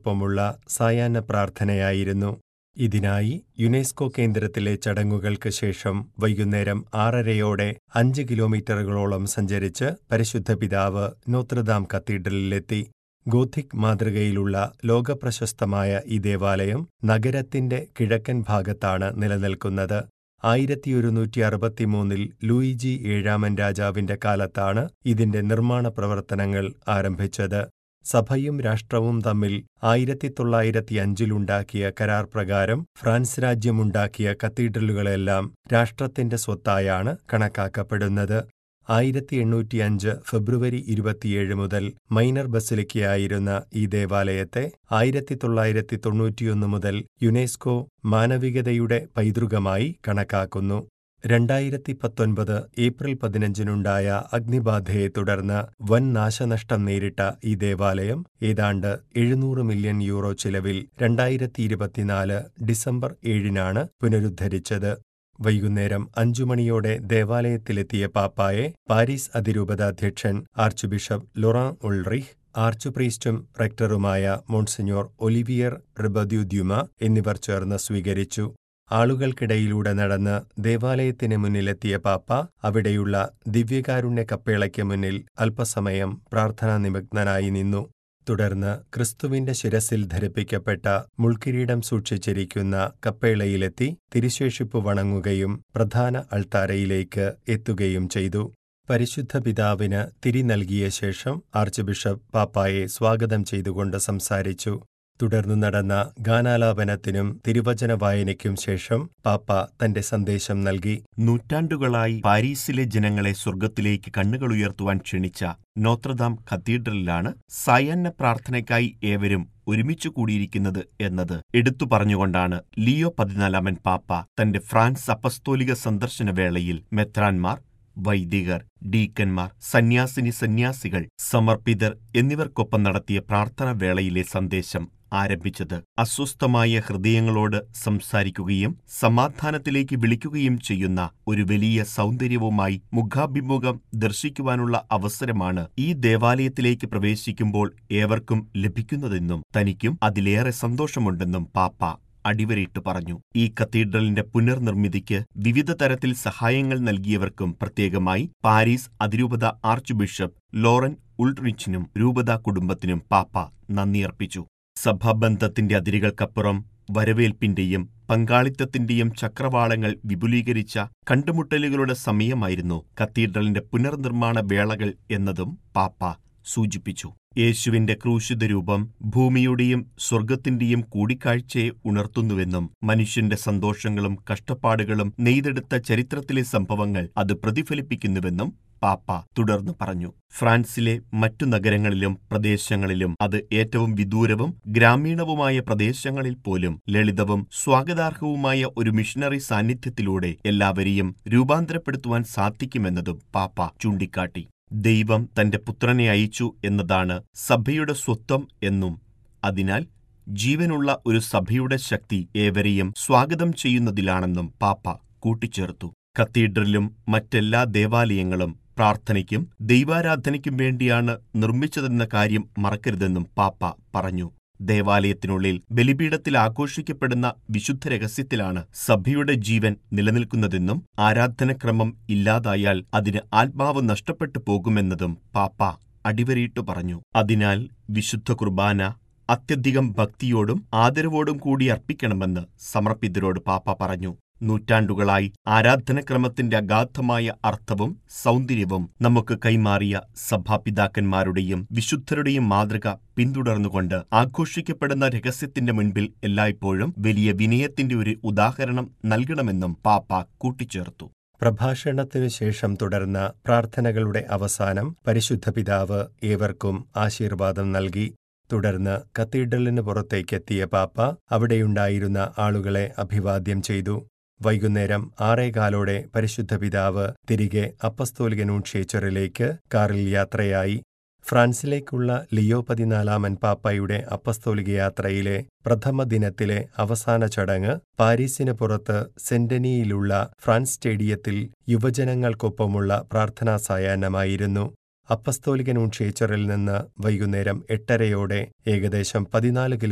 ജനങ്ങൾക്കൊപ്പമുള്ള സായാഹ്ന പ്രാർത്ഥനയായിരുന്നു ഇതിനായി യുനെസ്കോ കേന്ദ്രത്തിലെ ചടങ്ങുകൾക്ക് ശേഷം വൈകുന്നേരം ആറരയോടെ അഞ്ച് കിലോമീറ്ററുകളോളം സഞ്ചരിച്ച് പരിശുദ്ധ പിതാവ് നോത്രദാം കത്തീഡ്രലിലെത്തി ഗോഥിക് മാതൃകയിലുള്ള ലോകപ്രശസ്തമായ ഈ ദേവാലയം നഗരത്തിന്റെ കിഴക്കൻ ഭാഗത്താണ് നിലനിൽക്കുന്നത് ആയിരത്തി ഒരുന്നൂറ്റി അറുപത്തിമൂന്നിൽ ലൂയിജി ഏഴാമൻ രാജാവിന്റെ കാലത്താണ് ഇതിന്റെ നിർമ്മാണ പ്രവർത്തനങ്ങൾ ആരംഭിച്ചത് സഭയും രാഷ്ട്രവും തമ്മിൽ ആയിരത്തി തൊള്ളായിരത്തി അഞ്ചിലുണ്ടാക്കിയ കരാർ പ്രകാരം ഫ്രാൻസ് രാജ്യമുണ്ടാക്കിയ കത്തീഡ്രലുകളെല്ലാം രാഷ്ട്രത്തിന്റെ സ്വത്തായാണ് കണക്കാക്കപ്പെടുന്നത് ആയിരത്തി എണ്ണൂറ്റിയഞ്ച് ഫെബ്രുവരി ഇരുപത്തിയേഴ് മുതൽ മൈനർ ബസിലിക്കയായിരുന്ന ഈ ദേവാലയത്തെ ആയിരത്തി തൊള്ളായിരത്തി തൊണ്ണൂറ്റിയൊന്ന് മുതൽ യുനെസ്കോ മാനവികതയുടെ പൈതൃകമായി കണക്കാക്കുന്നു രണ്ടായിരത്തി പത്തൊൻപത് ഏപ്രിൽ പതിനഞ്ചിനുണ്ടായ അഗ്നിബാധയെ തുടർന്ന് വൻ നാശനഷ്ടം നേരിട്ട ഈ ദേവാലയം ഏതാണ്ട് എഴുന്നൂറ് മില്യൺ യൂറോ ചിലവിൽ രണ്ടായിരത്തി ഇരുപത്തിനാല് ഡിസംബർ ഏഴിനാണ് പുനരുദ്ധരിച്ചത് വൈകുന്നേരം അഞ്ചു മണിയോടെ ദേവാലയത്തിലെത്തിയ പാപ്പായെ പാരീസ് അതിരൂപതാധ്യക്ഷൻ ആർച്ച് ബിഷപ്പ് ലൊറാൻ ഉൾറിഹ് ആർച്ച് പ്രീസ്റ്റും റെക്ടറുമായ മോൺസിഞ്ഞോർ ഒലിവിയർ റിബദ്യുദ്യുമ എന്നിവർ ചേർന്ന് സ്വീകരിച്ചു ആളുകൾക്കിടയിലൂടെ നടന്ന് ദേവാലയത്തിന് മുന്നിലെത്തിയ പാപ്പ അവിടെയുള്ള ദിവ്യകാരുണ്യ കപ്പേളയ്ക്ക് മുന്നിൽ അല്പസമയം പ്രാർത്ഥനാ നിമഗ്നനായി നിന്നു തുടർന്ന് ക്രിസ്തുവിന്റെ ശിരസിൽ ധരിപ്പിക്കപ്പെട്ട മുൾക്കിരീടം സൂക്ഷിച്ചിരിക്കുന്ന കപ്പേളയിലെത്തി തിരുശേഷിപ്പ് വണങ്ങുകയും പ്രധാന അൾത്താരയിലേക്ക് എത്തുകയും ചെയ്തു പരിശുദ്ധ പിതാവിന് തിരി നൽകിയ ശേഷം ആർച്ച് ബിഷപ്പ് പാപ്പായെ സ്വാഗതം ചെയ്തുകൊണ്ട് സംസാരിച്ചു തുടർന്നു നടന്ന ഗാനാലാപനത്തിനും തിരുവചന വായനയ്ക്കും ശേഷം പാപ്പ തന്റെ സന്ദേശം നൽകി നൂറ്റാണ്ടുകളായി പാരീസിലെ ജനങ്ങളെ സ്വർഗത്തിലേക്ക് കണ്ണുകളുയർത്തുവാൻ ക്ഷണിച്ച നോത്രദാം കത്തീഡ്രലിലാണ് സായാഹ്ന പ്രാർത്ഥനയ്ക്കായി ഏവരും ഒരുമിച്ചു കൂടിയിരിക്കുന്നത് എന്നത് എടുത്തു പറഞ്ഞുകൊണ്ടാണ് ലിയോ പതിനാലാമൻ പാപ്പ തന്റെ ഫ്രാൻസ് അപ്പസ്തോലിക സന്ദർശന വേളയിൽ മെത്രാൻമാർ വൈദികർ ഡീക്കന്മാർ സന്യാസിനി സന്യാസികൾ സമർപ്പിതർ എന്നിവർക്കൊപ്പം നടത്തിയ പ്രാർത്ഥനാ വേളയിലെ സന്ദേശം ആരംഭിച്ചത് അസ്വസ്ഥമായ ഹൃദയങ്ങളോട് സംസാരിക്കുകയും സമാധാനത്തിലേക്ക് വിളിക്കുകയും ചെയ്യുന്ന ഒരു വലിയ സൗന്ദര്യവുമായി മുഖാഭിമുഖം ദർശിക്കുവാനുള്ള അവസരമാണ് ഈ ദേവാലയത്തിലേക്ക് പ്രവേശിക്കുമ്പോൾ ഏവർക്കും ലഭിക്കുന്നതെന്നും തനിക്കും അതിലേറെ സന്തോഷമുണ്ടെന്നും പാപ്പ അടിവരയിട്ട് പറഞ്ഞു ഈ കത്തീഡ്രലിന്റെ പുനർനിർമ്മിതിക്ക് വിവിധ തരത്തിൽ സഹായങ്ങൾ നൽകിയവർക്കും പ്രത്യേകമായി പാരീസ് അതിരൂപത ആർച്ച് ബിഷപ്പ് ലോറൻ ഉൾറിച്ചിനും രൂപത കുടുംബത്തിനും പാപ്പ നന്ദിയർപ്പിച്ചു സഭാബന്ധത്തിന്റെ അതിരുകൾക്കപ്പുറം വരവേൽപ്പിന്റെയും പങ്കാളിത്തത്തിന്റെയും ചക്രവാളങ്ങൾ വിപുലീകരിച്ച കണ്ടുമുട്ടലുകളുടെ സമയമായിരുന്നു കത്തീഡ്രലിന്റെ പുനർനിർമ്മാണ വേളകൾ എന്നതും പാപ്പ സൂചിപ്പിച്ചു യേശുവിന്റെ ക്രൂശിത രൂപം ഭൂമിയുടെയും സ്വർഗത്തിന്റെയും കൂടിക്കാഴ്ചയെ ഉണർത്തുന്നുവെന്നും മനുഷ്യന്റെ സന്തോഷങ്ങളും കഷ്ടപ്പാടുകളും നെയ്തെടുത്ത ചരിത്രത്തിലെ സംഭവങ്ങൾ അത് പ്രതിഫലിപ്പിക്കുന്നുവെന്നും പാപ്പ തുടർന്ന് പറഞ്ഞു ഫ്രാൻസിലെ മറ്റു നഗരങ്ങളിലും പ്രദേശങ്ങളിലും അത് ഏറ്റവും വിദൂരവും ഗ്രാമീണവുമായ പ്രദേശങ്ങളിൽ പോലും ലളിതവും സ്വാഗതാർഹവുമായ ഒരു മിഷണറി സാന്നിധ്യത്തിലൂടെ എല്ലാവരെയും രൂപാന്തരപ്പെടുത്തുവാൻ സാധിക്കുമെന്നതും പാപ്പ ചൂണ്ടിക്കാട്ടി ദൈവം തന്റെ പുത്രനെ അയച്ചു എന്നതാണ് സഭയുടെ സ്വത്വം എന്നും അതിനാൽ ജീവനുള്ള ഒരു സഭയുടെ ശക്തി ഏവരെയും സ്വാഗതം ചെയ്യുന്നതിലാണെന്നും പാപ്പ കൂട്ടിച്ചേർത്തു കത്തീഡ്രലും മറ്റെല്ലാ ദേവാലയങ്ങളും പ്രാർത്ഥനയ്ക്കും ദൈവാരാധനയ്ക്കും വേണ്ടിയാണ് നിർമ്മിച്ചതെന്ന കാര്യം മറക്കരുതെന്നും പാപ്പ പറഞ്ഞു ദേവാലയത്തിനുള്ളിൽ ബലിപീഠത്തിൽ ആഘോഷിക്കപ്പെടുന്ന വിശുദ്ധ രഹസ്യത്തിലാണ് സഭയുടെ ജീവൻ നിലനിൽക്കുന്നതെന്നും ആരാധനക്രമം ഇല്ലാതായാൽ അതിന് ആത്മാവ് നഷ്ടപ്പെട്ടു പോകുമെന്നതും പാപ്പ അടിവരയിട്ടു പറഞ്ഞു അതിനാൽ വിശുദ്ധ കുർബാന അത്യധികം ഭക്തിയോടും ആദരവോടും കൂടി അർപ്പിക്കണമെന്ന് സമർപ്പിതരോട് പാപ്പ പറഞ്ഞു നൂറ്റാണ്ടുകളായി ആരാധനക്രമത്തിന്റെ അഗാധമായ അർത്ഥവും സൗന്ദര്യവും നമുക്ക് കൈമാറിയ സഭാപിതാക്കന്മാരുടെയും വിശുദ്ധരുടെയും മാതൃക പിന്തുടർന്നുകൊണ്ട് ആഘോഷിക്കപ്പെടുന്ന രഹസ്യത്തിന്റെ മുൻപിൽ എല്ലായ്പ്പോഴും വലിയ വിനയത്തിന്റെ ഒരു ഉദാഹരണം നൽകണമെന്നും പാപ്പ കൂട്ടിച്ചേർത്തു പ്രഭാഷണത്തിനു ശേഷം തുടർന്ന പ്രാർത്ഥനകളുടെ അവസാനം പരിശുദ്ധ പിതാവ് ഏവർക്കും ആശീർവാദം നൽകി തുടർന്ന് കത്തീഡ്രലിന് പുറത്തേക്കെത്തിയ പാപ്പ അവിടെയുണ്ടായിരുന്ന ആളുകളെ അഭിവാദ്യം ചെയ്തു വൈകുന്നേരം ആറേകാലോടെ പരിശുദ്ധ പിതാവ് തിരികെ അപ്പസ്തോലിക നൂൺഷേച്ചറിലേക്ക് കാറിൽ യാത്രയായി ഫ്രാൻസിലേക്കുള്ള ലിയോ പതിനാലാമൻ പാപ്പായുടെ അപ്പസ്തോലിക യാത്രയിലെ പ്രഥമ ദിനത്തിലെ അവസാന ചടങ്ങ് പാരീസിന് പുറത്ത് സെന്റനിയിലുള്ള ഫ്രാൻസ് സ്റ്റേഡിയത്തിൽ യുവജനങ്ങൾക്കൊപ്പമുള്ള പ്രാർത്ഥനാ സായാഹ്നമായിരുന്നു അപ്പസ്തോലിക നൂൺഷേച്ചറിൽ നിന്ന് വൈകുന്നേരം എട്ടരയോടെ ഏകദേശം പതിനാല്